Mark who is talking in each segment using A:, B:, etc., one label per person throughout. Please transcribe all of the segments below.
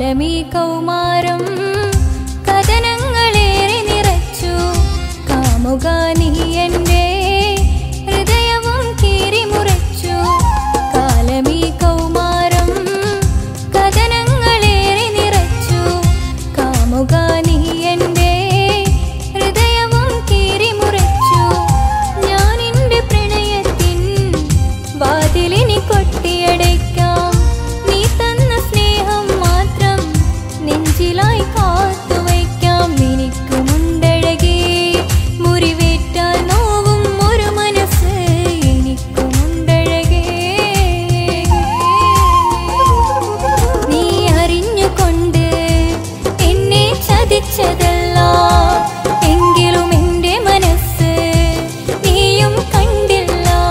A: കാലമീ കൗമാരം കഥനങ്ങളേറെ നിറച്ചു കാമുക നീ എൻ്റെ ഹൃദയവും കീറിമുറിച്ചു കാലമീ കൗമാരം കഥനങ്ങളേറെ നിറച്ചു കാമുക നീ എൻ്റെ ഹൃദയവും കീറിമുറിച്ചു ഞാൻ എൻ്റെ പ്രണയത്തിൻ വാതിലിനി കൊട്ടിയടയ്ക്കാം നീ തന്ന സ്നേഹം മാത്രം നെഞ്ചിലായി കാത്തുവയ്ക്കാം എനിക്കുമുണ്ടഴകേ മുറിവേറ്റാൽ നോവും ഒരു മനസ്സ് എനിക്കുമുണ്ടഴകേ നീ അറിഞ്ഞുകൊണ്ട് എന്നെ ചതിച്ചതല്ല എങ്കിലും എൻ്റെ മനസ്സ് നീയും കണ്ടില്ല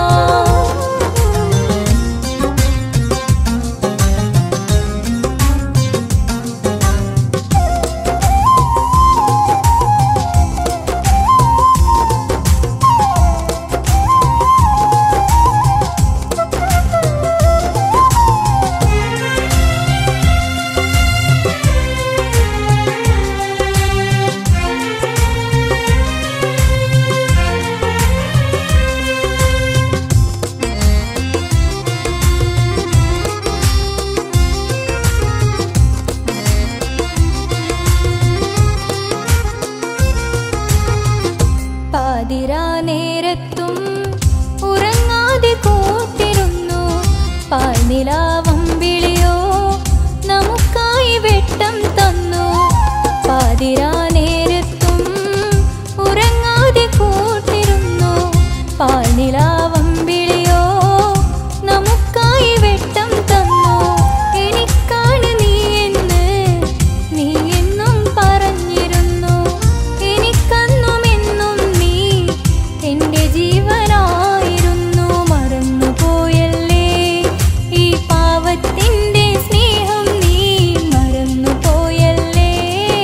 A: പാതിരാ നേരത്തും ഉറങ്ങാതെ കൂട്ടിരുന്നു പാൽനിലാവം വിളിയോ നമുക്കായി വെട്ടം തന്നു പാതിരാ നേരത്തും ഉറങ്ങാതെ കൂട്ടിരുന്നു പാൽനിലാവം വിളിയോ നമുക്കായി വെട്ടം തന്നു എനിക്കാണ് നീ എന്ന് നീ എന്നും പറഞ്ഞിരുന്നു എനിക്കന്നും എന്നും നീ എൻ്റെ ജീവനായിരുന്നു മറന്നുപോയല്ലേ ഈ പാവത്തിൻ്റെ സ്നേഹം നീ മറന്നുപോയല്ലേ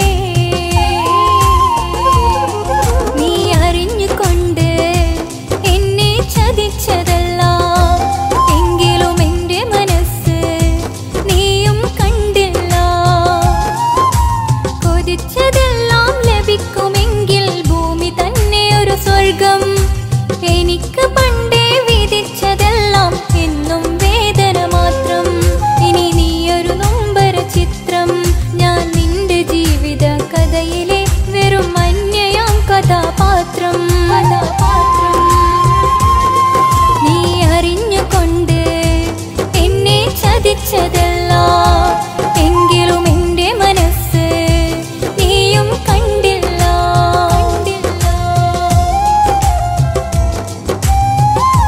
A: നീ അറിഞ്ഞുകൊണ്ട് എന്നെ ചതിച്ചതല്ല എങ്കിലും എൻ്റെ മനസ്സ് നീയും കണ്ടില്ല കൊതിച്ചതെല്ലാം ലഭിക്കുമെങ്കിൽ ഭൂമി തന്നെ ഒരു സ്വർഗം എനിക്ക് പണ്ടേ വിധിച്ചതെല്ലാം എന്നും വേദന മാത്രം ഇനി നീയൊരു നൊമ്പര ചിത്രം ഞാൻ നിന്റെ ജീവിത കഥയിലെ വെറും അന്യയാം കഥാപാത്രം കഥാപാത്രം നീ അറിഞ്ഞുകൊണ്ട് എന്നെ ചതിച്ചതല്ല എങ്കിലും എൻ്റെ മനസ്സ് നീയും കണ്ടില്ല കണ്ടില്ല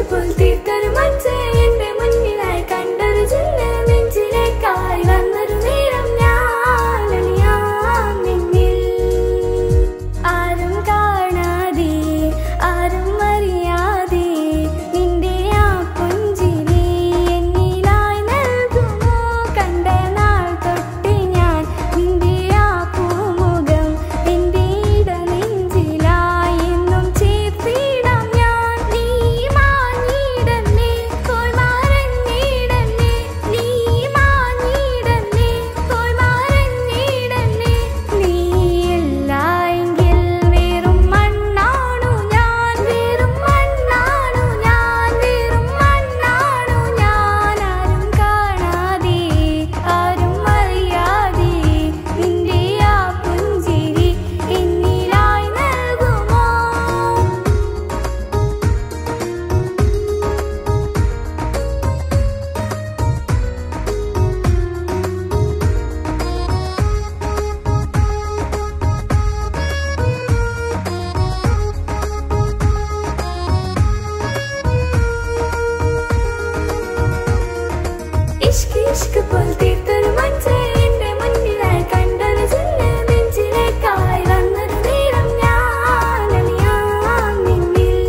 B: പോൽ തീർത്തൊരു മച്ച് എന്റെ മുന്നിലായി കണ്ടൊരു ചില്ല് നെഞ്ചിലേക്കായി വന്നൊരു നേരം ഞാൻ അണിയാം നിന്നിൽ ആരും കാണാതെ ആരും അറിയാതെ നിന്റെ ആ പുഞ്ചിരി എന്നിലായി നൽകുമോ കണ്ട നാൾ തൊട്ട് ഞാൻ നിന്റെ ആ പൂമുഖം എന്റെ ഇടനെഞ്ചിലായി എന്നും ചേർത്തിടാം ഞാൻ നീ മാഞ്ഞിടന്നേ പോയി മറഞ്ഞിടന്നേ നീ മാഞ്ഞിടന്നേ പോയി മറഞ്ഞിടന്നേ നീയില്ലായെങ്കിൽ വെറും മണ്ണാണു ഞാൻ വെറും മണ്ണാണു ഞാൻ വെറും മണ്ണാണു ഞാൻ ആരും കാണാതെ ആരും അറിയാതെ നിന്റെ ആ പുഞ്ചിരി എന്നിലായി നൽകുമോ ഇഷ്ക് ഇഷ്ക് പോൽ തീർത്തൊരു മച്ച് എന്റെ മുന്നിലായി കണ്ടൊരു ചില്ല് നെഞ്ചിലേക്കായി വന്നൊരു നേരം ഞാൻ അണിയാം നിന്നിൽ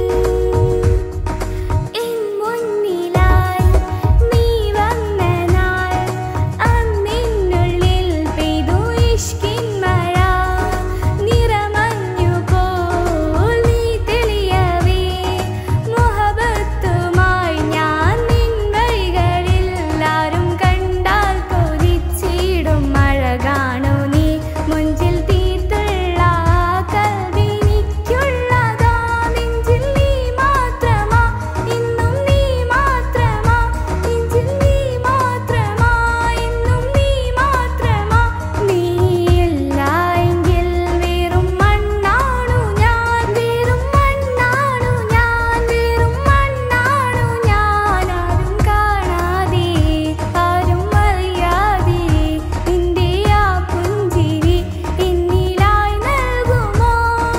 B: എൻ മുന്നിലായി നീ വന്ന നാൾ അന്നിനുള്ളിൽ പെയ്തു ഇഷ്കിൻ മഴ നിറമഞ്ഞു പോൽ നീ തെളിയവേ മുഹബത്തുമായി ഞാൻ നിൻ വഴികളിൽ ആരും കണ്ടാൽ കൊതിച്ചിടും മഴ കാണൂ നീ മുഞ്ചിൽ തീർത്തുള്ള കൽവിനിക്കുള്ളതാ നെഞ്ചിൽ നീ മാത്രമാ ഇന്നും നീ മാത്രമാ നെഞ്ചിൽ നീ മാത്രമാ ഇന്നും നീ മാത്രമാ നീയില്ലായെങ്കിൽ വെറും മണ്ണാണു ഞാൻ വെറും മണ്ണാണു ഞാൻ വെറും മണ്ണാണു ഞാൻ ആരും കാണാതെ ആരും അറിയാതെ നിന്റെ ആ പുഞ്ചിരി എന്നിലായി നൽകുമോ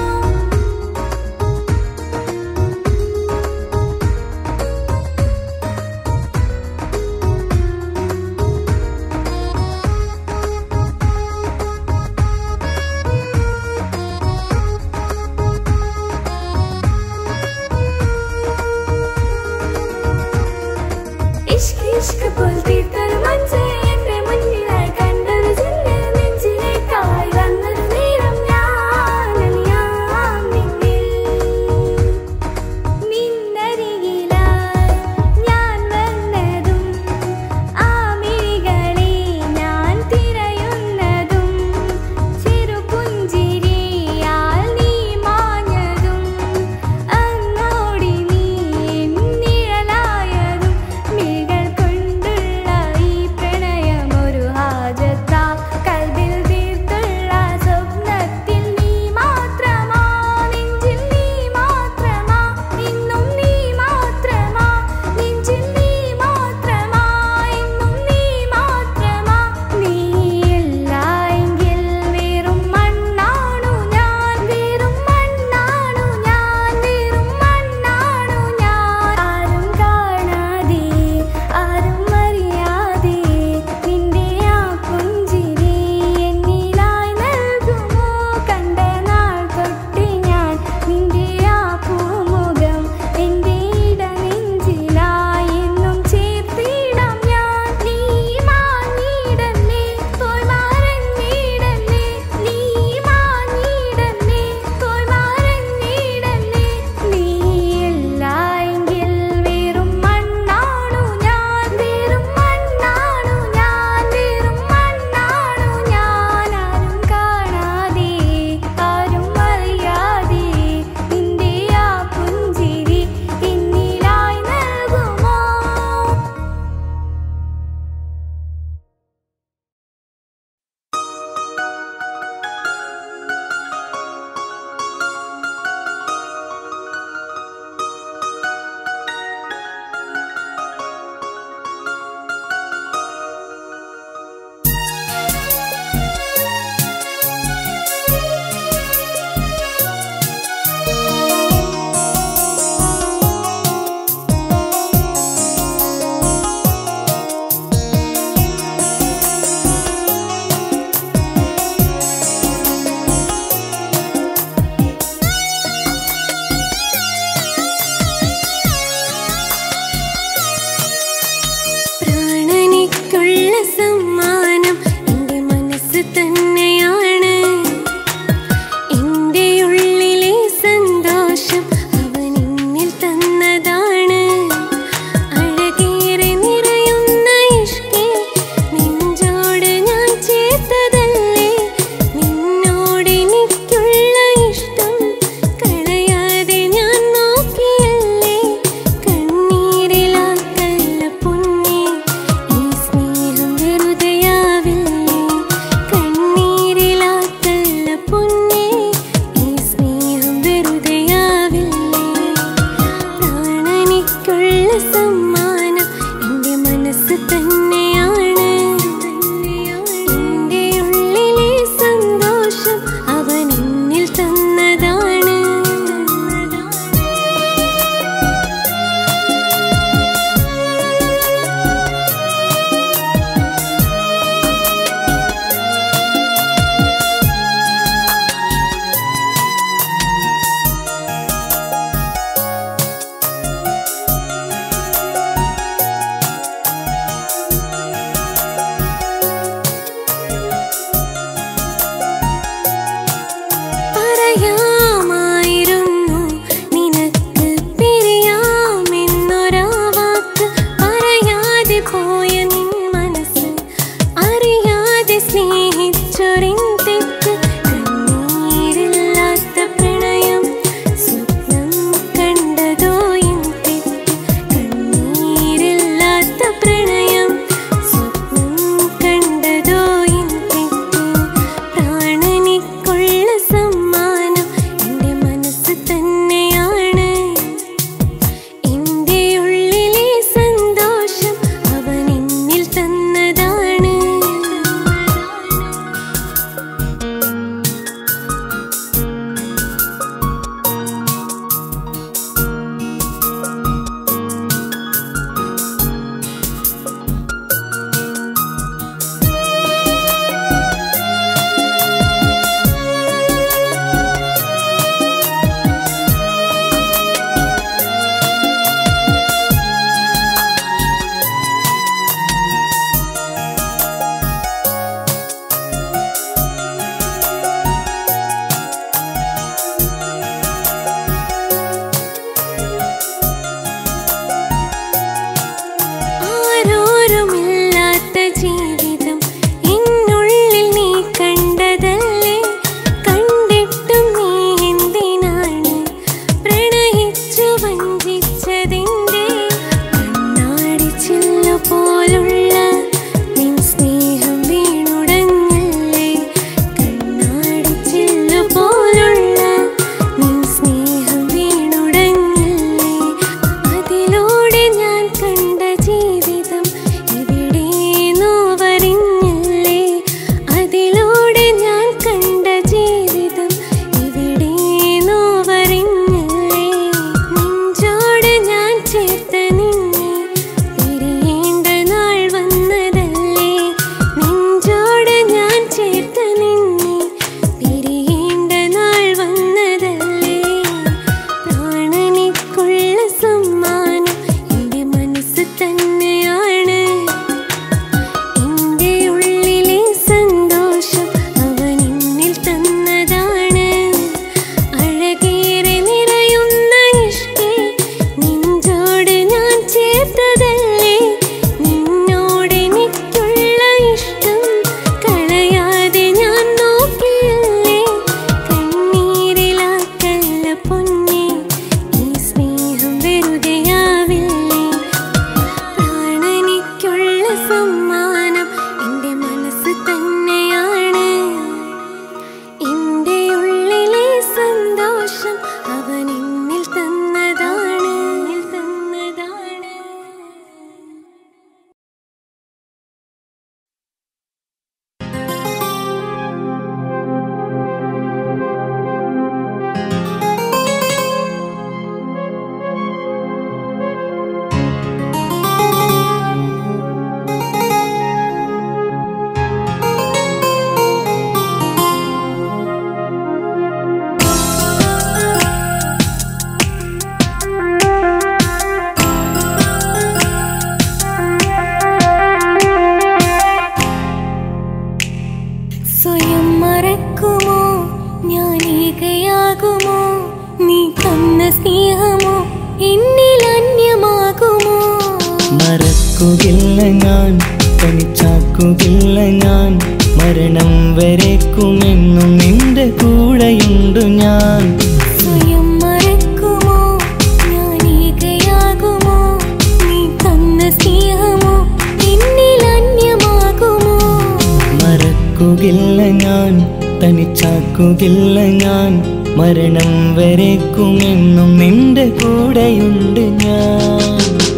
B: ഇഷ്ക് ഇഷ്ക് പോൽ തീർത്തൊരു മച്ച് എന്റെ മുന്നിലായി കണ്ടൊരു ചില്ല് നെഞ്ചിലേക്കായി വന്നൊരു നേരം ഞാൻ അണിയാം നിന്നിൽ നിന്നരികിലായി ഞാൻ വന്നതും ആ മിഴികളെ ഞാൻ തിരയുന്നതും ചെറുപുഞ്ചിരിയാൽ നീ മാഞ്ഞതും അങ്ങോടി നീ നിഴലായതും മിഴികൾ കൊണ്ടുള്ള ഈ പ്രണയ സമ്മാനം എൻ്റെ മനസ്സ് തന്നെയാണ് എൻ്റെ ഉള്ളിലെ സന്തോഷം അവൻ എന്നിൽ തന്നതാണ് അഴകേറെ നിറയുന്ന ഇഷ്കേ നെഞ്ചോട് ഞാൻ ചേർത്തതല്ലേ നിന്നോട് എനിക്കുള്ള ഇഷ്ടം കളയാതെ ഞാൻ നോക്കിയല്ലേ കണ്ണീരിലാക്കല്ല പൊന്നേ ഈ സ്നേഹം വെറുതെയാവില്ലേ കണ്ണീരിലാക്കല്ല പൊന്നേ ഈ സ്നേഹം വെറുതെയാവില്ലേ പ്രാണനിക്കുള്ള സമ്മാനം എൻ്റെ മനസ്സ് തന്നെയാണ് എൻ്റെ ഉള്ളിലെ സന്തോഷം അവൻ എന്നിൽ തന്നതാണ് പറയാമായിരുന്നു നിനക്ക് പിരിയാമെന്നൊരാ വാക്ക് പറയാതെ പോയ നിൻ മനസ്സ് അറിയാതെ സ്നേഹിച്ചൊരിൻ തെറ്റ് കണ്ണീരില്ലാത്ത പ്രണയം സ്വപ്നം കണ്ടതോ എൻ തെറ്റ് കണ്ണീരില്ലാത്ത പ്രണയം സ്വപ്നം കണ്ടതോ എൻ തെറ്റ് പ്രാണനിക്കുള്ള സമ്മാനം എൻ്റെ മനസ്സ് തന്നെയാണ് എൻ്റെ ഉള്ളിലെ സന്തോഷം അവൻ എന്നിൽ തന്നതാണ് ആരോരുമില്ലാത്ത ജീവിതം എന്നുള്ളിൽ നീ കണ്ടതല്ലേ കണ്ടിട്ടും നീ എന്തിനാണ് പ്രണയിച്ചു വഞ്ചിച്ചതിൻ്റെ കണ്ണാടി ചില്ല പോലുള്ള നിൻ സ്നേഹം വീണുടഞ്ഞല്ലേ കണ്ണാടി ചില്ല പോലുള്ള നിൻ സ്നേഹം വീണുടഞ്ഞല്ലേ അതിലൂടെ ഞാൻ കണ്ട ജീവിതം ഇവിടെ നോവറിഞ്ഞില്ലേ അതിലൂടെ ഞാൻ കണ്ട ജീവിതം ഇവിടെ നോവറിഞ്ഞില്ലേ നെഞ്ചോട് ഞാൻ ചേർത്ത നിന്നെ പിരിയേണ്ട നാൾ
C: മറക്കുകയില്ല ഞാൻ തനിച്ചാക്കുകയില്ല ഞാൻ മരണം വരേക്കുമെന്നും നിന്റെ കൂടെയുണ്ട് ഞാൻ
A: സ്വയം മറക്കുമോ ഞാൻ ഏകയാകുമോ നീ തന്ന സ്നേഹമോ എന്നിൽ അന്യമാകുമോ
C: മറക്കുകയില്ല ഞാൻ തനിച്ചാക്കുകയില്ല ഞാൻ മരണം വരേക്കുമെന്നും നിന്റെ കൂടെയുണ്ട് ഞാൻ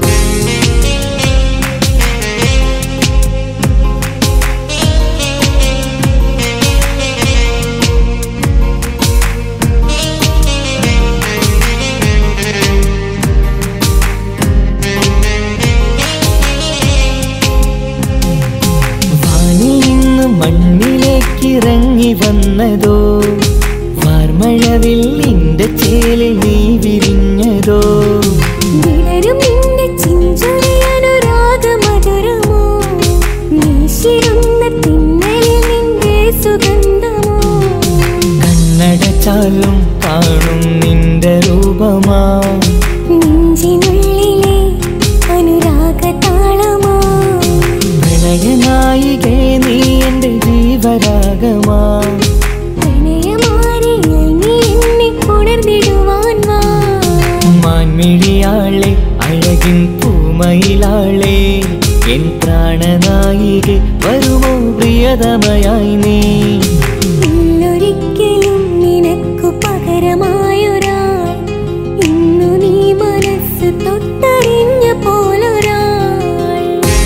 C: വാനിൽ നിന്ന് മണ്ണിലേക്ക് ഇറങ്ങി വന്നതോ വാർമഴവിൽ നിന്റെ ചേലിൽ നീ വിരിഞ്ഞതോ
A: വിടരും നിന്റെ ചിഞ്ചുരയനുരാഗമധുരമോ വീശിരുന്ന തിന്നലിൽ നിന്റെ സുഗന്ധമോ
C: കണ്ണടച്ചാലും കാണും നിന്റെ രൂപമാ
A: നെഞ്ചിനുള്ളിലെ അനുരാഗതാളമോ
C: പ്രണയനായികേ നീ എന്റെ ജീവരാഗമാ
A: പ്രണയമാരിൽ നീ എന്നെ ഉണർന്നിടുവാൻ വാ
C: മാൻമിഴിയാളെ അഴകിൻ പൂമയിലാളെ എൻ പ്രാണനായികെ വരുമോ പ്രിയതമയായി നീ
A: ഇന്നൊരിക്കലും നിനക്കു പകരമായൊരാൾ ഇന്നു നീ മനസ്സ് തൊട്ടറിഞ്ഞ പോലൊരാൾ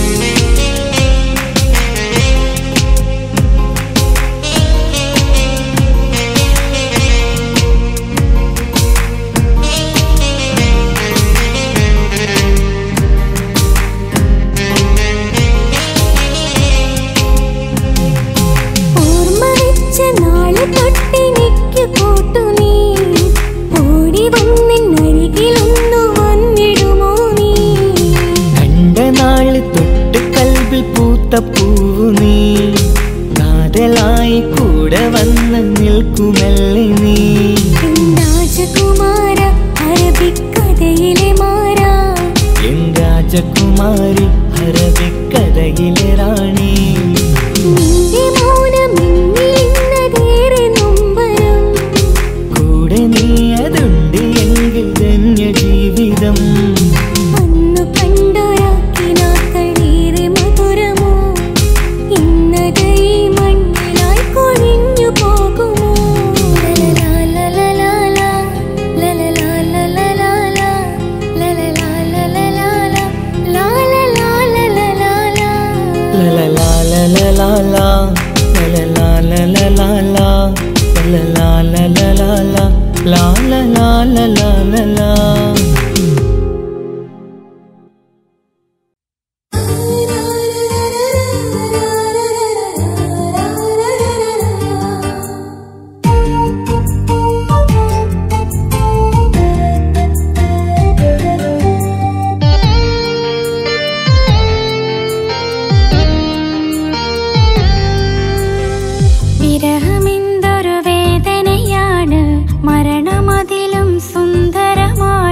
A: ഓർമ്മ വെച്ച നാള് തൊട്ടെനിക്ക് കൂട്ടു നീ ഓടി വന്നിന്നരികിലൊന്നു വന്നിടുമോ നീ
C: കണ്ട നാള് തൊട്ട് കൽവിൽ പൂത്ത പൂവു നീ കാതലായി കൂടെ വന്ന് നിൽക്കുമല്ലേ നീ
A: എൻ രാജകുമാര അറബിക്കഥയിലെ മാറാ
C: എൻ രാജകുമാരി അറബിക്കഥയിലെ റാണി
A: നിന്റെ മൗനം എന്നിലിന്നതേറെ നൊമ്പരം
C: കൂടെ നീ അതുണ്ട് എങ്കിൽ ധന്യ ജീവിതം
A: അന്നു കണ്ടൊരാക്കിനാക്കളേറെ മധുരമോ ഇന്നത് ഈ മണ്ണിലായി കൊഴിഞ്ഞു പോകുമോ ലലലാലലലാല, ലലലാലലലാല, ലലലാലലലാല, ലാലലാലലലാല.
C: ലലലാലലലാല, ലലലാലലലാല, ലലലാലലലാല, ലാലലാലലാല.
A: വിരഹമെന്തൊരു വേദനയാണ് മരണമതിലും സുന്ദരമാണ്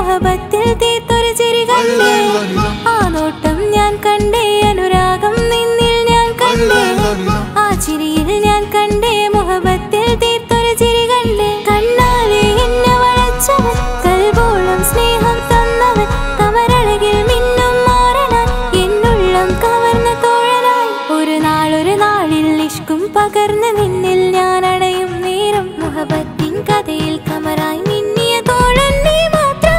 A: മുഹബത്തിൽ തീർത്തൊരു ചിരി കണ്ടേ ആ നോട്ടം ഞാൻ കണ്ടേ അനുരാഗം നിന്നിൽ ഞാൻ കണ്ടേ ആ ചിരിയിൽ ഞാൻ കണ്ടേ മുഹബത്തിൽ തീർത്തൊരു ചിരി കണ്ടേ കണ്ണാലെ എന്നെ വളച്ചവൻ കൽബോളം സ്നേഹം തന്നവൻ കമരഴകിൽ മിന്നും മാറനായി എന്നുള്ളം കവർന്ന തോഴനായി ഒരു നാളൊരു നാളിൽ ഇഷ്കും പകർന്ന് നിന്നിൽ ഞാൻ അടയും നേരം മുഹബത്തിൻ കഥയിൽ കമറായി മിന്നിയ തോഴൻ നീ മാത്രം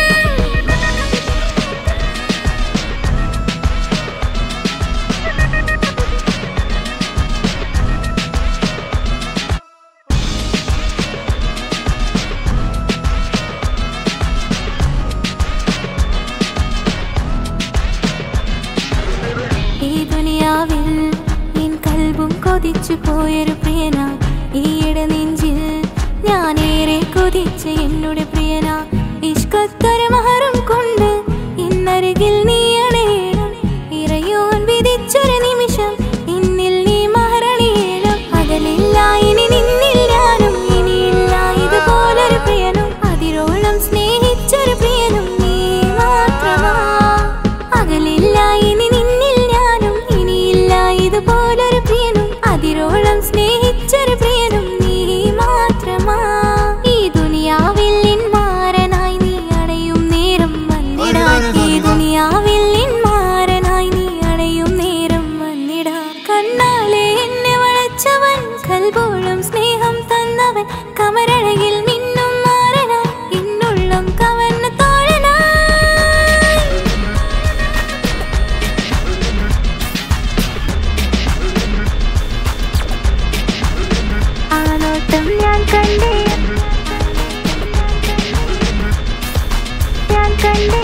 A: ഈ ദുനിയാവിൽ എൻ കൽബും കൊതിച്ചു പോയൊരു പ്രിയന ഈയിടെ നെഞ്ചിൽ ഞാനേറെ കൊതിച്ച എന്നോട് പ്രിയന ഇഷ്കത്തൊരു മഹറും കൊണ്ട് ഇന്നരികിൽ നീ അണയണം ഇറയോൻ വിധിച്ചൊരു നിമിഷം ഇന്നിൽ നീ മഹറണിയേണം അകലില്ല ഇനി നിന്നിൽ ഞാനും ഇനിയില്ല ഇതുപോലൊരു പ്രിയനും അതിരോളം സ്നേഹിച്ചൊരു പ്രിയനും നീ മാത്രമാ അകലില്ല ഇനി നിന്നിൽ ഞാനും ഇനിയില്ല ഇതുപോലൊരു പ്രിയനും അതിരോളം സ്നേഹിച്ചൊരു പ്രിയനും നീ മാത്രമാ ഈ ദുനിയാവിൽ നിൻ മാരനായി നീ അടയും നേരം വന്നിടാൻ ഈ ദുനിയാവിൽ നിൻ മാരനായി നീ അടയും നേരം വന്നിടാൻ കണ്ണാലെ എന്നെ വളച്ചവൻ കൽബോളം സ്നേഹം തന്നവൻ കമരഴകിൽ മിന്നും മാറനായി എന്നുള്ളം കവർന്ന തോഴനായി ആ നോട്ടം ഞാൻ കണ്ടേ ഞാൻ കണ്ടേ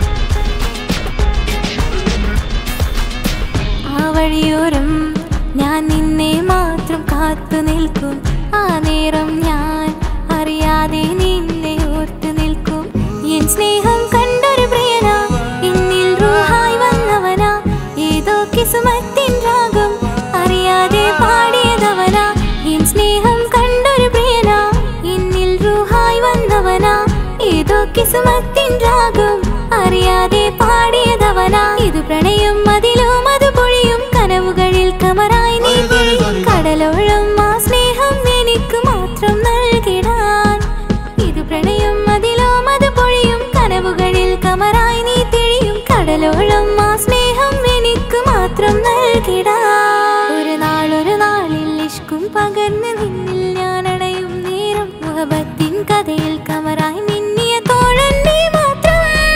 A: ആ വഴിയോരം ഞാൻ നിന്നെ മാത്രം കാത്തു നിൽക്കും ആ നേരം ഞാൻ അറിയാതെ നിന്നെ ഓർത്തു നിൽക്കും എൻ സ്നേഹം കണ്ടൊരു പ്രിയന എന്നിൽ റൂഹായി വന്നവനാ ഏതോ കിസുമത്തിൻ രാഗം അറിയാതെ പാടിയതവനാ എൻ സ്നേഹം കണ്ടൊരു പ്രിയന എന്നിൽ റൂഹായി വന്നവനാ ഏതോ കിസുമത്തിൻ രാഗം അറിയാതെ പാടിയതവനാ ഇത് പ്രണയം അതിലും അത് പൊഴിയും കനവുകളിൽ കമറായി നീ തിരിയും. കടലോളം ആ സ്നേഹം എനിക്ക് മാത്രം നൽകിടാൻ ഇത് പ്രണയം അതിലും അത് പൊഴിയും കനവുകളിൽ കമറായി നീ തിരിയും കടലോളം ആ സ്നേഹം എനിക്ക് മാത്രം നൽകിടാൻ ഒരു നാളൊരു നാളിൽ ഇഷ്കും പകർന്ന് നിന്നിൽ ഞാൻ അടയും നേരം മുഹബത്തിൻ കഥയിൽ കമറായി മിന്നിയ തോഴൻ നീ മാത്രം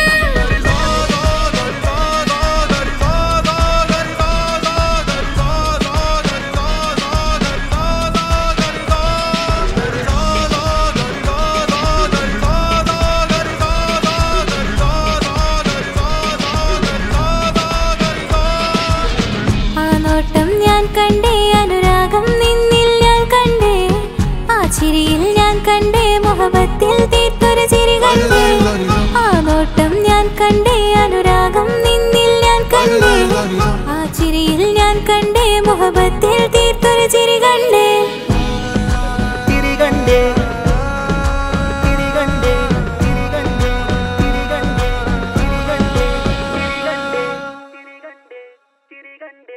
A: ആ നോട്ടം ഞാൻ കണ്ടേ അനുരാഗം നിന്നിൽ ഞാൻ കണ്ടേ ആ ചിരിയിൽ ഞാൻ കണ്ടേ മുഹബത്തിൽ തീർത്തൊരു ചിരി കണ്ടേ ആ നോട്ടം ഞാൻ കണ്ടേ അനുരാഗം നിന്നിൽ ഞാൻ കണ്ടേ ആ ചിരിയിൽ ഞാൻ കണ്ടേ മുഹബത്തിൽ തീർത്തൊരു ചിരി കണ്ടേ
C: തിരികണ്ടേ തിരികണ്ടേ തിരികണ്ടേ തിരികണ്ടേ തിരികണ്ടേ തിരികണ്ടേ തിരികണ്ടേ തിരികണ്ടേ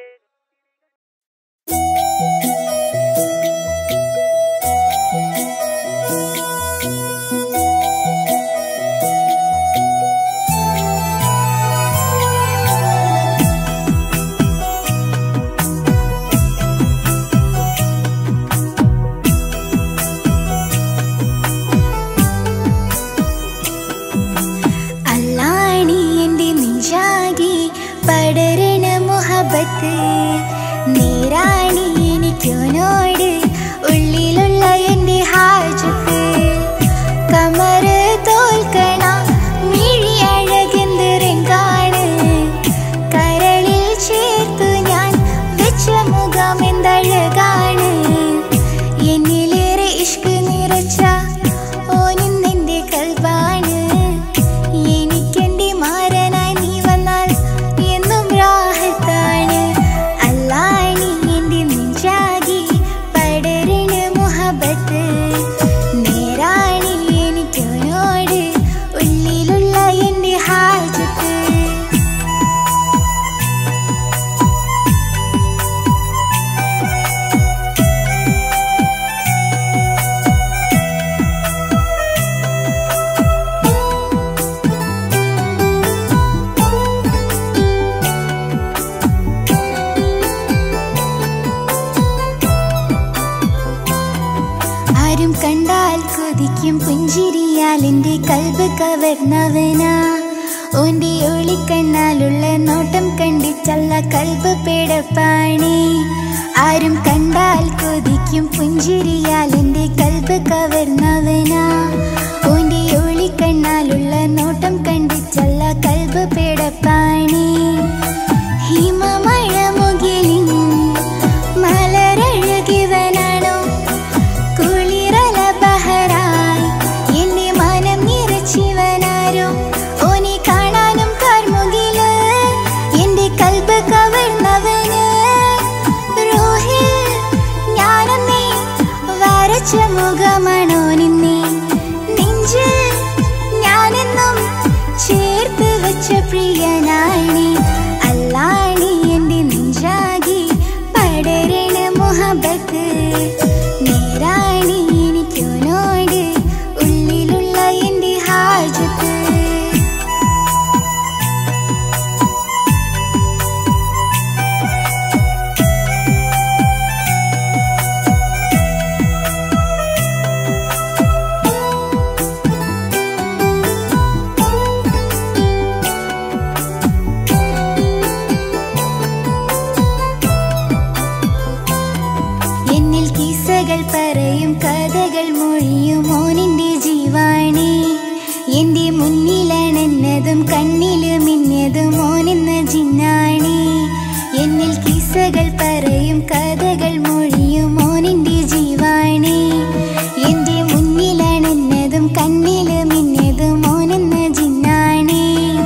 B: അല്ലാണി എന്റെ നെഞ്ചാകി പടരണ മുഹബത്ത് നേരാണി എനിക്കോനോട് ഉള്ളിലുള്ള എന്റെ ഹാജത്ത് കമറ് തോൽക്കണ മിഴി അഴകെന്തരങ്കാണ് കരളിൽ ചേർത്തു ഞാൻ വെച്ച മുഖം എന്തഴകാണ് എന്നിലേറെ ഇഷ്ക് നിറച്ച ഓനിന്നെന്റെ കൽബാണ് എനിക്കെന്റെ മാരനായി നീ വന്നാൽ എന്നും രാഹത്താണ് അല്ലാണി എന്റെ നെഞ്ചാകി
A: എന്റെ കൽബ് കവർന്നവനാ ഓന്റെ ഒളിക്കണ്ണാലുള്ള നോട്ടം കണ്ടിച്ചല്ല കൽബ് പേടപ്പാണി ആരും കണ്ടാൽ കൊതിക്കും പുഞ്ചിരിയാൽ എന്റെ കൽബ് കവർന്നവനാ ഓന്റെ ഒളിക്കണ്ണാലുള്ള നോട്ടം കണ്ടിച്ചല്ല കൽബ് പേടപ്പാണി ഹിമമഴ മുകിലിൻ മലരഴകിവനാണോ കുളിരല ബഹരായി എന്റെ മനം നിറച്ചിവനാരോ ഓനെ കാണാനും കാർമുകില് എന്റെ കൽബ് കവർന്നവന് റോഹിൽ ഞാനും നീ വരച്ച മുഖമാണോ നിന്നെ നെഞ്ചിൽ ഞാനെന്നും ചേർത്ത് വെച്ച പ്രിയനാണി അല്ലാണി എന്റെ നെഞ്ചാകി പടരണ മുഹബത്ത് നേരാണി എനിക്കോനോട് ഉള്ളിലുള്ള എന്റെ ഹാജത്ത് എന്നിൽ കിസ്സകൾ പറയും കഥകൾ മൊഴിയും ഓനിന്റെ ജീവാണി എന്റെ മുന്നിലണന്നതും കണ്ണില് മിന്നതും ഓനെന്ന ജിന്നാണി എന്നിൽ കിസ്സകൾ പറയും കഥകൾ മൊഴിയും ഓനിന്റെ ജീവാണി എന്റെ മുന്നിലണന്നതും കണ്ണില് മിന്നതും ഓനെന്ന ജിന്നാണി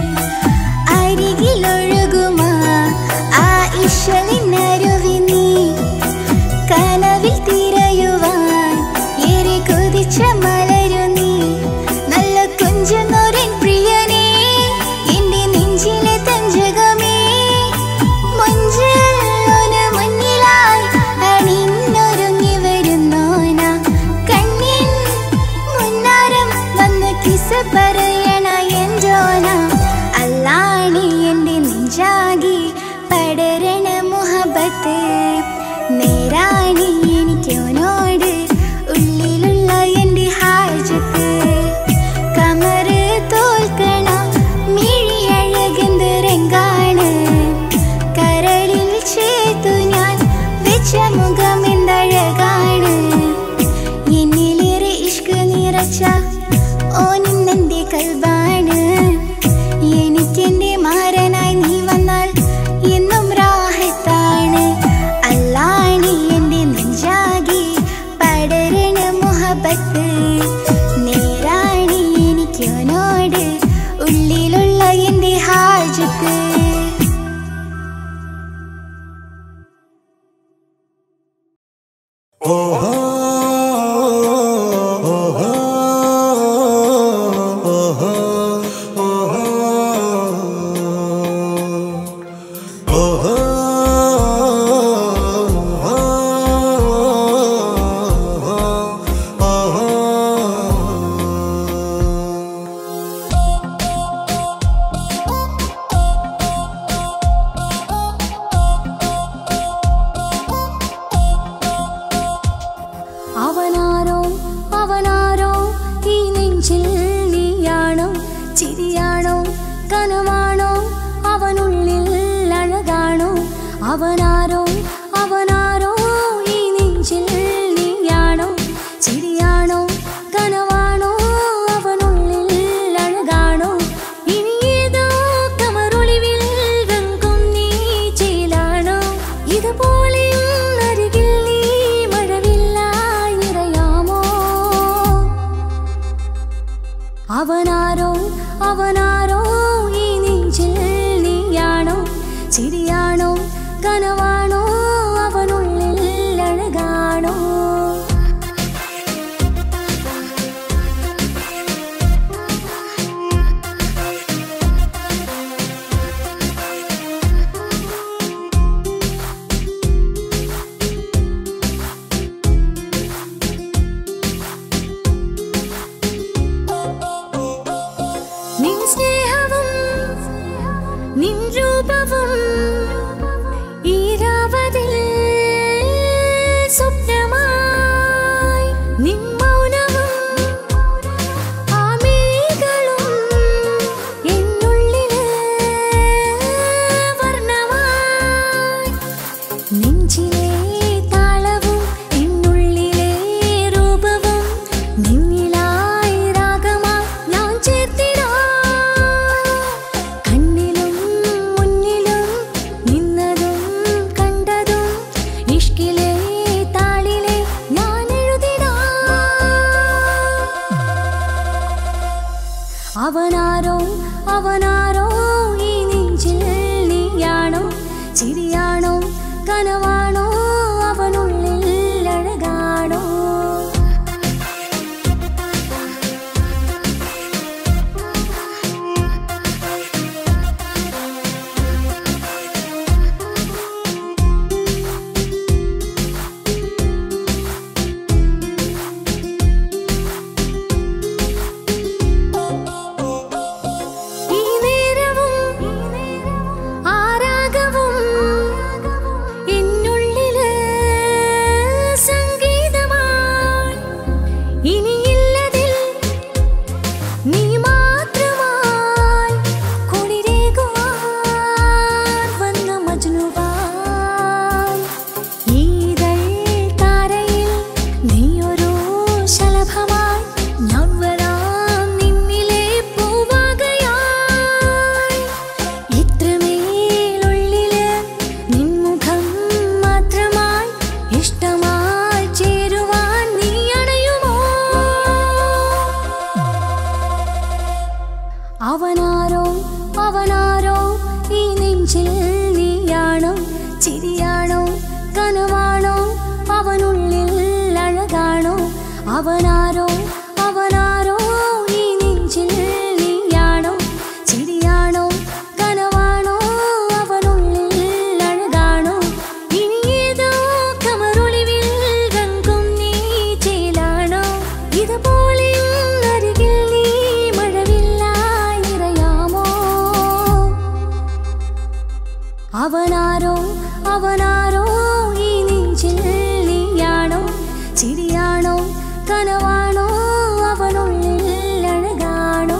A: അരികിലൊഴുകുമാ ആ ഇഷലിനരുവി നീ കനവിൽ തിരയുവാൻ ഏറെ കൊതിച്ച മലരു നീ നല്ല കുഞ്ചുന്നോരൻ പ്രിയനേ എന്റെ നെഞ്ചിലെ തഞ്ചകമേ മഞ്ചോന് മുന്നിലായി അണിഞ്ഞൊരുങ്ങി വരുന്നോന കണ്ണിൻ മുന്നാരം വന്ന് കിസ പറയണ എൻജോന അല്ലാണി എന്റെ നെഞ്ചാകി പടരണ മുഹബത്ത് നേരാണി എനിക്കോനോട് ഉള്ളിലുള്ള എന്റെ ഹാജത്ത് കമറ് തോൽക്കണ മിഴിയഴകെന്ത് രംഗാണ് കരളിൽ ചേർത്തു ഞാൻ വെച്ച മുഖം എന്തഴകാണ് എന്നിലേറെ ഇഷ്ക് നിറച്ച ഓനിന്നെന്റെ കൽബാണ് എനിക്കെന്റെ മാരനായി നീ വന്നാൽ എന്നും രാഹത്താണ് അല്ലാണി എന്റെ നെഞ്ചാകി പടരണ മുഹബത്ത് നേരാണി എനിക്കോനോട് ഉള്ളിലുള്ള എന്റെ ഹാജത്ത്
B: അവനാരോ അവനാരോ ഈ നെഞ്ചിൽ നീയാണോ ചിരിയാണോ കനവാണോ അവനുള്ളിൽ അഴകാണോ അവനാരോ അവനാരോ ഈ നെഞ്ചിൽ നീയാണോ ചിരിയാണോ കനവാണോ അവനുള്ളിൽ അഴകാണോ ഇനി ഏതോ കമറൊളിവിൽ വെങ്കും നീ ചേലാണോ ഇതുപോലെ അരികിൽ നീ മഴവില്ലായി നിറയാമോ അവനാരോ അവനാരോ ഈ നെഞ്ചിൽ നീയാണോ ചിരിയാണോ കനവാണോ അവനുള്ളിൽ അഴകാണോ നിൻ സ്നേഹവും നിൻ രൂപവും ഈരാവതിൽ സ്വപ്നമായി നിൻ മൗനവും ആമേ
A: അവനാരോ ഈ നെഞ്ചിൽ നീയാണോ ചിരിയാണോ കനവാണോ അവനുള്ളിൽ അഴകാണോ ഈ നേരവും ആരാഗവും എന്നുള്ളില് സംഗീതമായി ഇനിയില്ലതിൽ നീ മാത്രമായി കുളിരേകുവാൻ വന്ന മജ്നുവാൻ ഈതൾ താരയിൽ നീയൊരു ശലഭമായി ഞാൻ വരാം നിന്നിലെ പൂവാകയായി ഇത്രമേലുള്ളില് നിൻമുഖം മാത്രമായി ഇഷ്ടമായി ചേരുവാൻ നീ അണയുമോ അവനാരോ അവനാരോ ഈ നെഞ്ചിൽ നീയാണോ ചിരിയാണോ കനവാണോ അവനുള്ളിൽ അഴകാണോ അവനാരോ അവനാരോ ഈ നെഞ്ചിൽ നീയാണോ ചിരിയാണോ കനവാണോ അവനുള്ളിൽ അഴകാണോ ഇനിയേതോ കമറൊളിവിൽ രംഗും നീ ചേലാണോ ഇതുപോലെ അരികിൽ നീ മഴവില്ലായി നിറയാമോ അവനാരോ അവനാരോ ഈ നെഞ്ചിൽ നീയാണോ ചിരിയാണോ കനവാണോ അവനുള്ളിൽ അഴകാണോ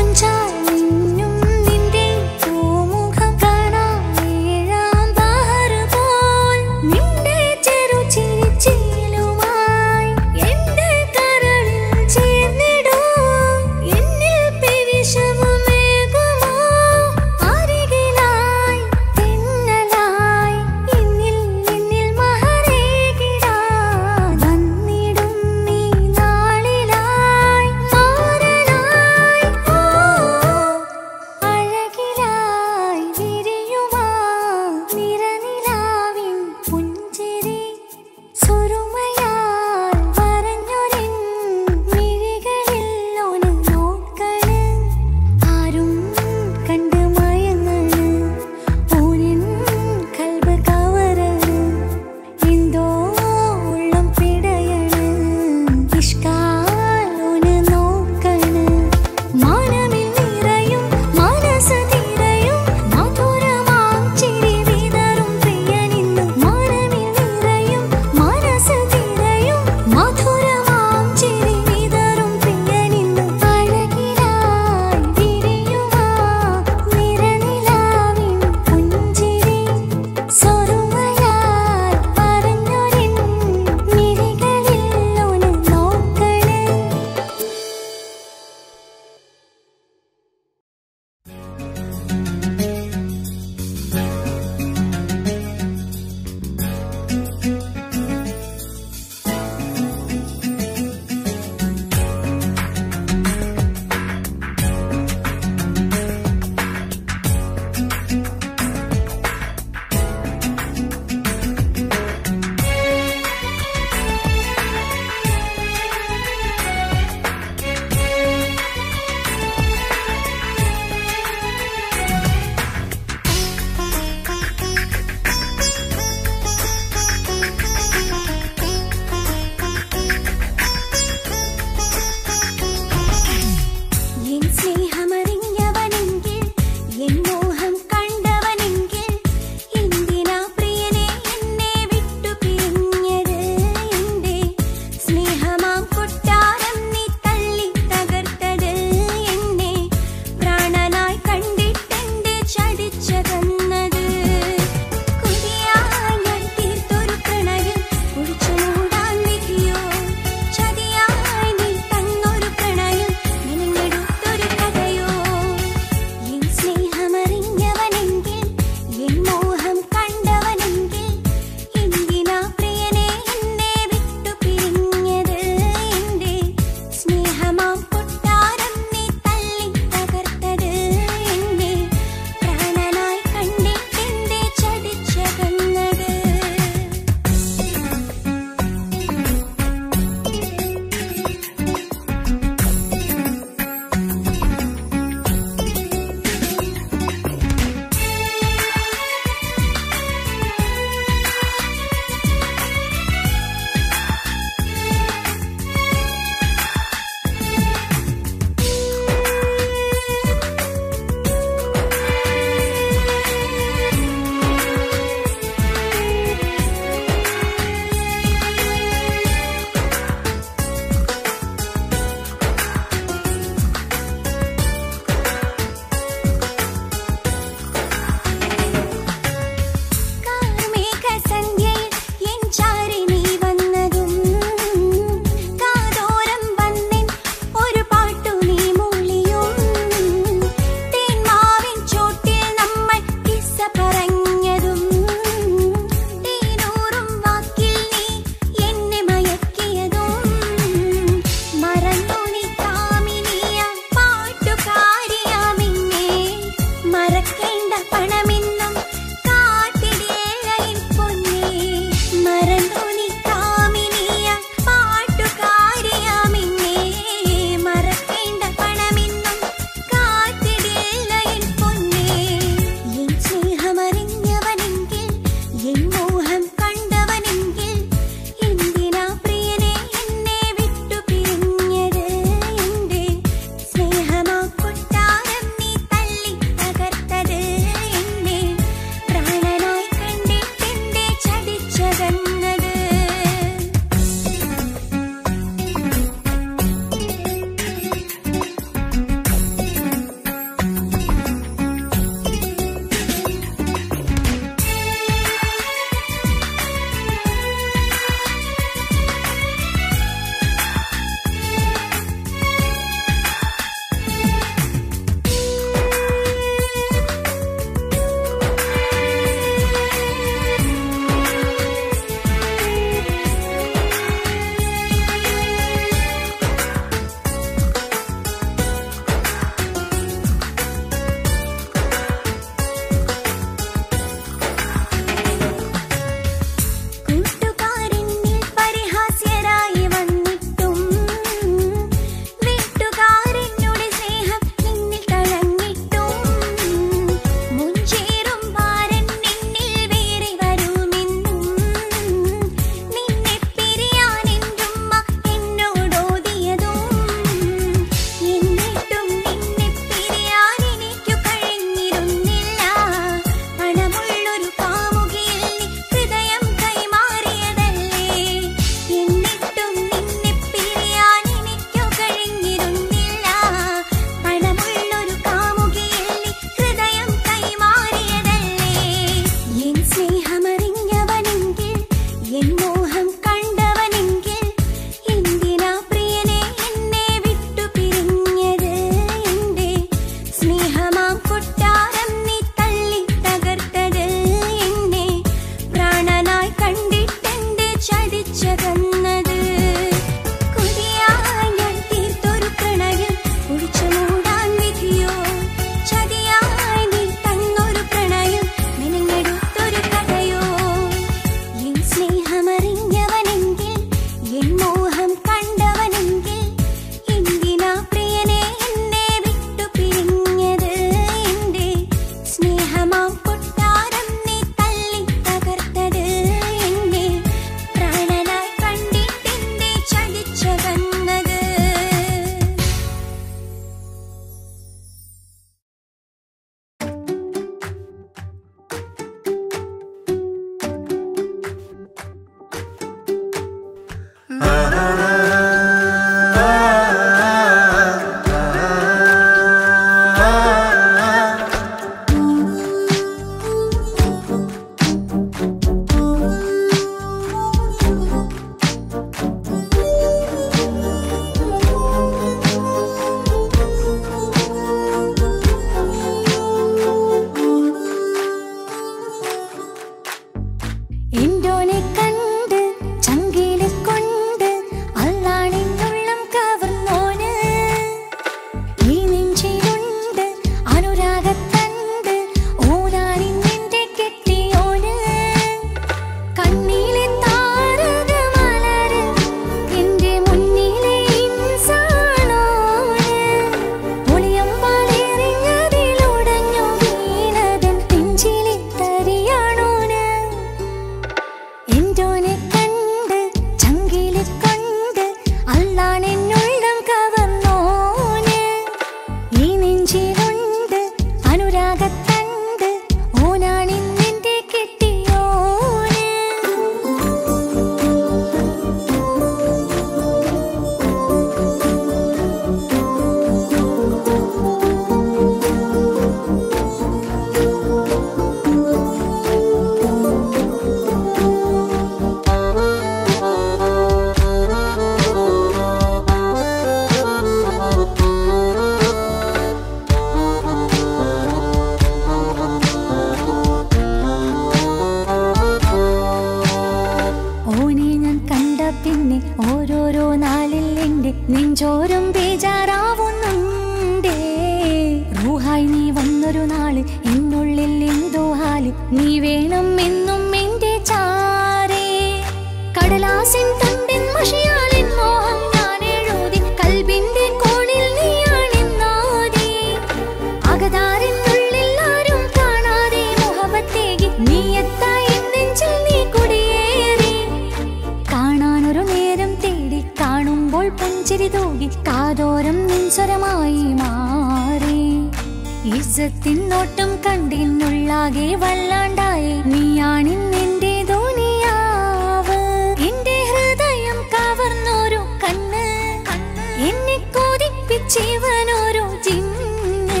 A: പോലെ നെഞ്ചോരം ബേജാറാവുന്നുണ്ടേ റൂഹായി നീ വന്നൊരു നാള് എന്നുള്ളിൽ എന്തോ ഹാല് നീ വേണം എന്നും എന്റെ ചാരേ കടലാസിൻ തണ്ടിൻ മഷിയാലിൻ മോഹം ഞാൻ എഴുതി കൽബിന്റെ കോണിൽ നീയാണെന്നാദി അകതാരിനുള്ളിൽ ആരും കാണാതെ മുഹബത്തേകി നീ എത്തായി നെഞ്ചിൽ നീ കുടിയേറി കാണാനൊരു നേരം തേടി കാണുമ്പോൾ പുഞ്ചിരി തൂകി കാതോരം നിൻസ്വരമായി മാറി ഇസത്തിൻ നോട്ടം കണ്ടിന്നുള്ളാകെ വല്ലാണ്ടായി നീയാണിന്നെന്റെ ധോനിയാവ് എന്റെ ഹൃദയം കവർന്നോരു കണ്ണ് എന്നെ കൊതിപ്പിച്ചിവനോരു ജിന്ന്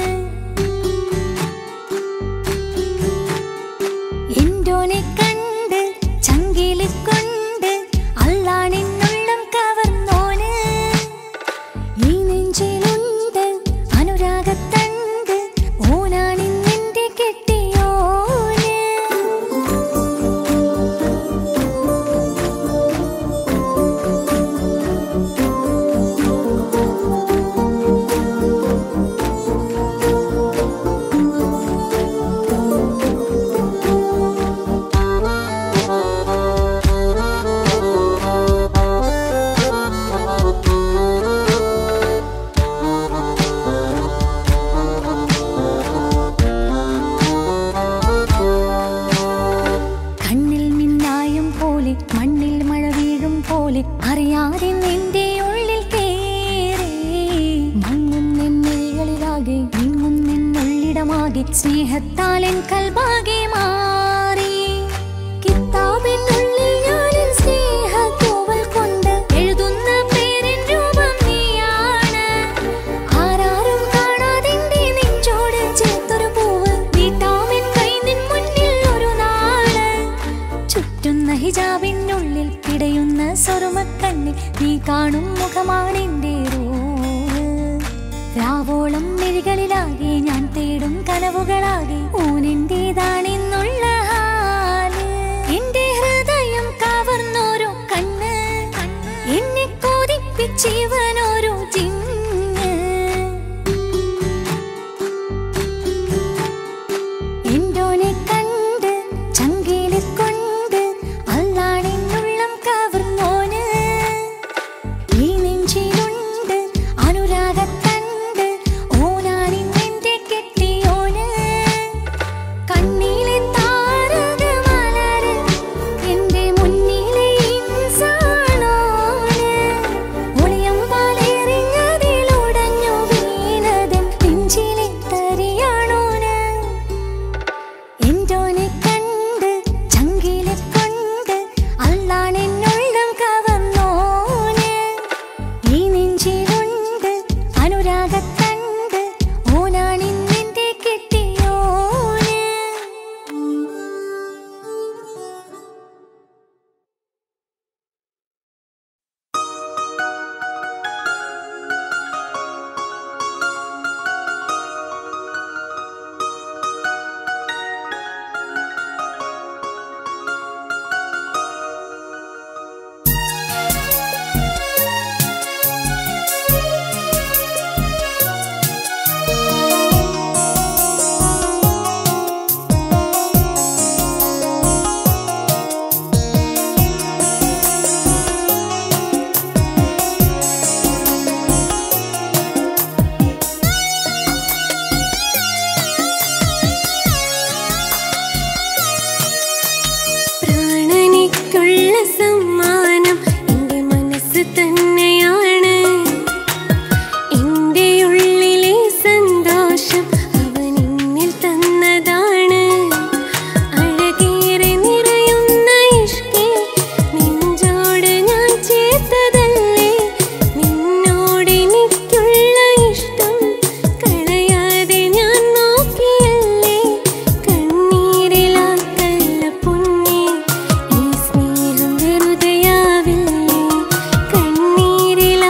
A: എന്തോനെ കണ്ട് ചങ്കില് കൊണ്ട് അല്ലാണെന്നുള്ളം കവർന്നോന് ഈ നെഞ്ചിലുണ്ട് അനുരാഗത്തണ്ട് ഓനാണിന്നെന്റെ കെട്ടിയോന് കണ്ണിൽ മിന്നായം പോലെ മണ്ണിൽ മഴ വീഴും പോലെ അറിയാതെ നിന്റെ ഉള്ളിൽ കേറി മങ്ങുന്നെന്നുള്ളിലാകെ നീങ്ങുന്നെന്നുള്ളിടമാകെ സ്നേഹത്താൽ എൻ കൽബാകെ മാറി കിതാബിനുള്ളിൽ ഞാനെൻ സ്നേഹത്തൂവൽ കൊണ്ട് എഴുതുന്ന പേരിൻ രൂപം നീയാണ് ആരാരും കാണാതെന്റെ നെഞ്ചോട് ചേർത്തൊരു പൂവ് നീട്ടാമെൻ കൈ നിൻ മുന്നിൽ ഒരു നാള് ചുറ്റുന്ന ഹിജാബിനുള്ളിൽ പിടയുന്ന സ്വറുമക്കണ്ണിൽ നീ കാണും മുഖമാണെന്റെ റൂഹ് രാവോളം മിഴികളിലാകെ ഞാൻ തേടും കനവുകളാകെ ഊനെന്റേതാണെന്നുള്ള ഹാല് എന്റെ ഹൃദയം കവർന്നോരോ കണ്ണ് എന്നെ കൊതിപ്പിച്ചിവനോരോ ജിന്ന് എന്തോനെ കണ്ട് ചങ്കില് കൊണ്ട് അല്ലാണെന്നുള്ളം കവർന്നോന് ഈ നെഞ്ചിലുണ്ട് അനുരാഗത്തണ്ട് ഓനാണിന്നെന്റെ കെട്ടിയോന് കണ്ണിലെ താരകമലര് എന്റെ മുന്നിലെ ഇൻസാണോന് ഒളിയം പാലെറിഞ്ഞതിലുടഞ്ഞു വീണതൻ നെഞ്ചിലെ തരിയാണോന് എന്തോനെ കണ്ട് ചങ്കിലെ കൊണ്ട് അല്ലാണെന്നുള്ളം കവർന്നോന് ഈ നെഞ്ചിലുണ്ട് അനുരാഗത്തണ്ട് ഓനാണിന്നെന്റെ കെട്ടിയോന് പ്രാണനിക്കുള്ള സമ്മാനം എൻ്റെ മനസ്സ് തന്നെയാണ് എൻ്റെ ഉള്ളിലെ സന്തോഷം അവൻ എന്നിൽ തന്നതാണ് അഴകേറെ നിറയുന്ന ഇഷ്കേ നെഞ്ചോട് ഞാൻ ചേർത്തതല്ലേ നിന്നോട് എനിക്കുള്ള ഇഷ്ടം കളയാതെ ഞാൻ നോക്കിയല്ലേ കണ്ണീരിലാക്കല്ല പൊന്നേ ഈ സ്നേഹം വെറുതെയാവില്ലേ കണ്ണീരിലാക്കല്ല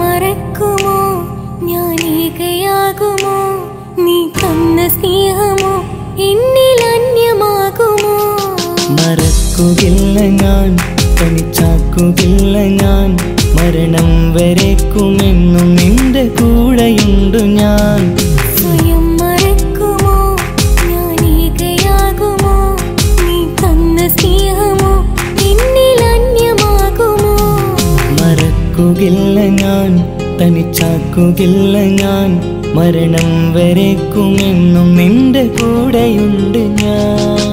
A: മറക്കുമോ ഞാൻ ഏകയാകുമോ നീ തന്ന സ്നേഹമോ എന്നിൽ അന്യമാകുമോ
D: മറക്കുകയില്ല ഞാൻ തനിച്ചാക്കുകയില്ല ഞാൻ മരണം വരേക്കുമെന്നും നിന്റെ കൂടെയുണ്ട് ഞാൻ
A: സ്വയം മറക്കുമോ ഞാൻ ഏകയാകുമോ നീ തന്ന സ്നേഹമോ എന്നിൽ അന്യമാകുമോ
D: മറക്കുകയില്ല ഞാൻ തനിച്ചാക്കുകയില്ല ഞാൻ മരണം വരേക്കുമെന്നും നിന്റെ കൂടെയുണ്ട് ഞാൻ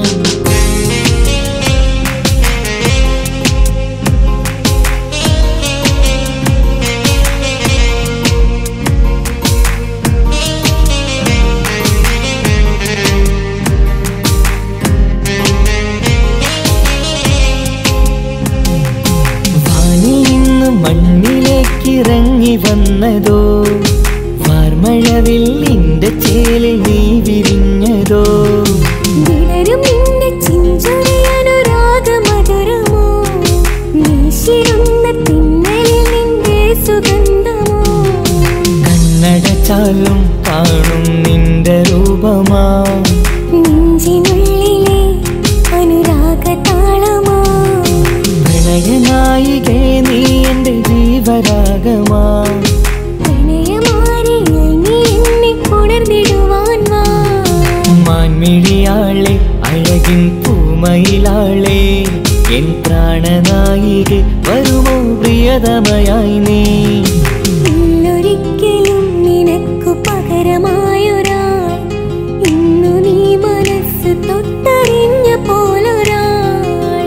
D: വാനിൽ നിന്ന് മണ്ണിലേക്ക് ഇറങ്ങി വന്നതോ വാർമഴവിൽ നിന്റെ ചേലിൽ നീ വിരിഞ്ഞതോ
A: വിടരും നിന്റെ ചിഞ്ചുറിയനുരാഗമധുരമോ വീശിരുന്ന തിന്നലിൽ നിന്റെ സുഗന്ധമോ
D: കണ്ണടച്ചാലും കാണും നിന്റെ രൂപമാ
A: നെഞ്ചിനുള്ളിലെ അനുരാഗതാളമോ
D: പ്രണയനായികേ നീ എന്റെ ജീവരാഗമാ
A: പ്രണയമാരിയിൽ നീ എന്നെ ഉണർന്നിടുവാൻ വാ
D: മാൻമിഴിയാളെ അഴകിൻ പൂമയിലാളെ എൻ പ്രാണനായികെ വരുമോ പ്രിയതമയായി നീ
A: ഇന്നൊരിക്കലും നിനക്കു പകരമായൊരാൾ ഇന്നു നീ മനസ്സ് തൊട്ടറിഞ്ഞ പോലൊരാൾ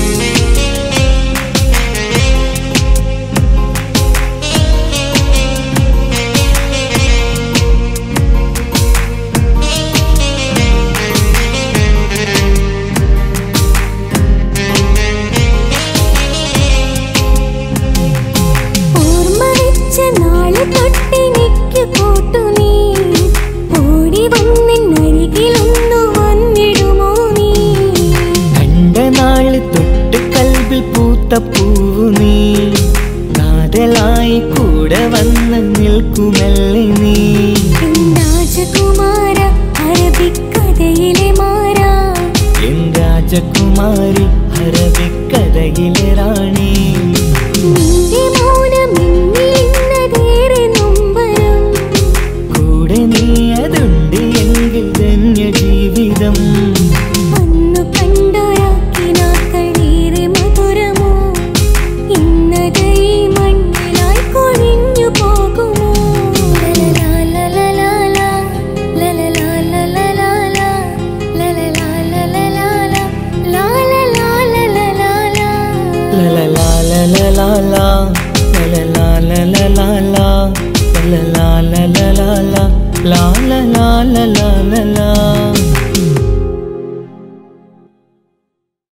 A: ഓർമ്മ വെച്ച നാള് തൊട്ടെനിക്ക് കൂട്ടു നീ ഓടി വന്നെന്നരികിലൊന്നു വന്നിടുമോ നീ
D: കണ്ട നാള് തൊട്ട് കൽവിൽ പൂത്ത പൂവു നീ കാതലായി കൂടെ വന്ന് നിൽക്കുമല്ലേ നീ
A: എൻ രാജകുമാര അറബിക്കഥയിലെ മാറാ
D: എൻ രാജകുമാരി അറബിക്കഥയിലെ റാണി
A: നിന്റെ മൗനം എന്നിന്നതേറെ നൊമ്പരം
D: കൂടെ നീ അതുണ്ട് എങ്കിൽ ധന്യ ജീവിതം
A: അന്നു കണ്ടൊരാക്കിനാക്കളേറെ മധുരമോ ഇന്നത് ഈ മണ്ണിലായി കൊഴിഞ്ഞു പോകുമോ ലലലാലലലാല, ലലലാലലലാല, ലലലാലലലാല, ലാലലാലലലാല.
D: ലലലാലലലാല, ലലലാലലലാല, ലലലാലലലാല, ലാലലാലലലാല.